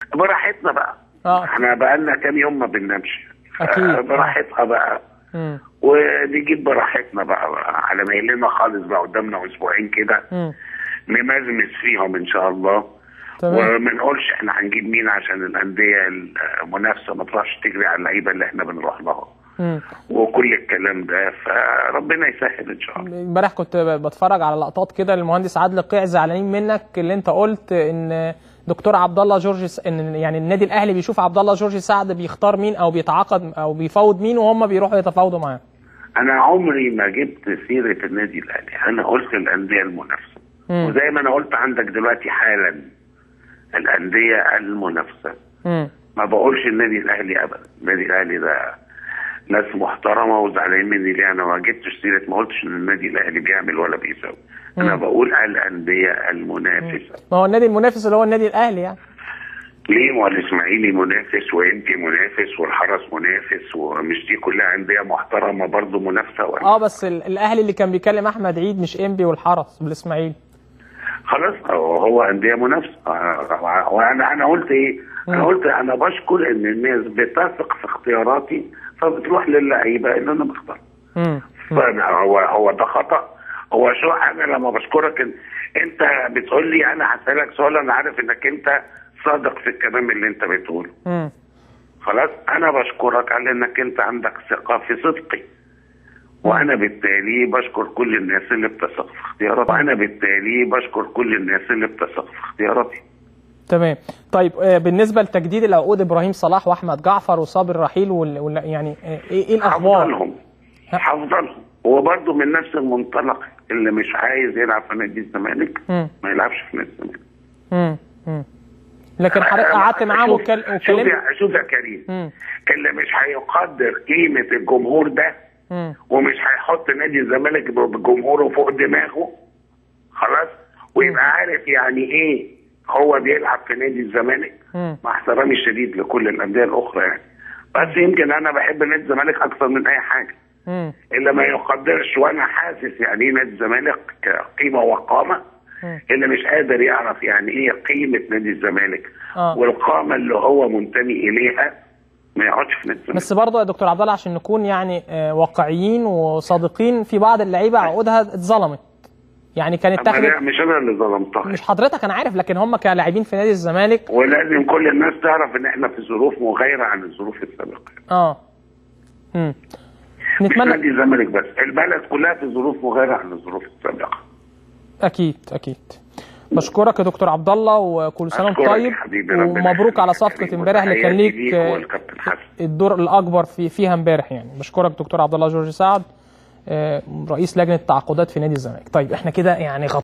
براحتنا بقى اه احنا بقالنا كام يوم ما بننامش أكيد. آه، براحتها بقى مم. ونجيب براحتنا بقى, بقى على ميلنا خالص بقى قدامنا اسبوعين كده مم. نمزمز فيهم ان شاء الله تمام وما نقولش احنا هنجيب مين عشان الانديه المنافسه ما تروحش تجري على اللعيبه اللي احنا بنروح لها مم. وكل الكلام ده فربنا يسهل ان شاء الله امبارح كنت ب- بتفرج على لقطات كده للمهندس عادل القيع زعلانين منك اللي انت قلت ان دكتور عبد الله جورج س- ان يعني النادي الاهلي بيشوف عبد الله جورج سعد بيختار مين او بيتعاقد او بيفاوض مين وهم بيروحوا يتفاوضوا معاه انا عمري ما جبت سيره النادي الاهلي انا قلت الانديه المنافسه مم. وزي ما انا قلت عندك دلوقتي حالا الانديه المنافسه مم. ما بقولش النادي الاهلي ابدا النادي الاهلي ده ناس محترمه وزعلانين مني ليه انا ما جبتش سيره ما قلتش ان النادي الاهلي بيعمل ولا بيسوي انا مم. بقول الانديه المنافسه ما هو النادي المنافس اللي هو النادي الاهلي يعني ليه ما هو الاسماعيلي منافس وانتي منافس والحرس منافس ومش دي كلها انديه محترمه برضه منافسه ولا اه بس ال- الاهلي اللي كان بيكلم احمد عيد مش انبي والحرس بالاسماعيلي خلاص هو هو انديه منافسه آه، وانا انا قلت ايه؟ انا مم. قلت انا بشكر ان الناس بتثق في اختياراتي فبتروح للعيبه اللي انا بختار مم. فانا هو هو ده خطا هو شو انا لما بشكرك إن انت بتقول لي انا هسالك سؤال انا عارف انك انت صادق في الكلام اللي انت بتقوله مم. خلاص انا بشكرك على انك انت عندك ثقه في صدقي وانا بالتالي بشكر كل الناس اللي بتثق في اختياراتي وانا بالتالي بشكر كل الناس اللي بتثق في اختياراتي تمام طيب آه، بالنسبه لتجديد العقود ابراهيم صلاح واحمد جعفر وصابر رحيل وال... وال... يعني آه، ايه ايه الاخبار هفضلهم هفضلهم هو برضه من نفس المنطلق اللي مش عايز يلعب في نادي الزمالك مم. ما يلعبش في نادي الزمالك مم. مم. لكن حضرتك قعدت معاه شوف- وكل- شوف وكلمت يا شوف يا كريم مم. اللي مش هيقدر قيمه الجمهور ده مم. ومش هيحط نادي الزمالك بجمهوره فوق دماغه خلاص ويبقى عارف يعني ايه هو بيلعب في نادي الزمالك مم. مع احترامي الشديد لكل الانديه الاخرى يعني بس يمكن انا بحب نادي الزمالك اكثر من اي حاجه مم. اللي ما يقدرش وانا حاسس يعني ايه نادي الزمالك كقيمه وقامه مم. اللي مش قادر يعرف يعني ايه قيمه نادي الزمالك اه والقامه اللي هو منتمي اليها ما يقعدش في نادي الزمالك بس برضه يا دكتور عبد الله عشان نكون يعني آه، واقعيين وصادقين في بعض اللعيبه عقودها اتظلمت يعني كانت أما لا، تاخد مش انا اللي ظلمتها مش حضرتك انا عارف لكن هم كلاعبين في نادي الزمالك ولازم كل الناس تعرف ان احنا في ظروف مغايره عن الظروف السابقه اه مم. مش نتمنى نادي الزمالك بس البلد كلها في ظروف مغايره عن الظروف السابقه اكيد اكيد بشكرك يا دكتور عبد الله وكل سنه وانت أشكرك يا طيب حبيبي، ربنا ومبروك على يخليك يا صفقه كريم، امبارح اللي كان وتحياتي ليك ليك آه، والكابتن حسن. الدور الاكبر في فيها امبارح يعني بشكرك دكتور عبد الله جورج سعد آه، رئيس لجنه التعاقدات في نادي الزمالك طيب احنا كده يعني غطينا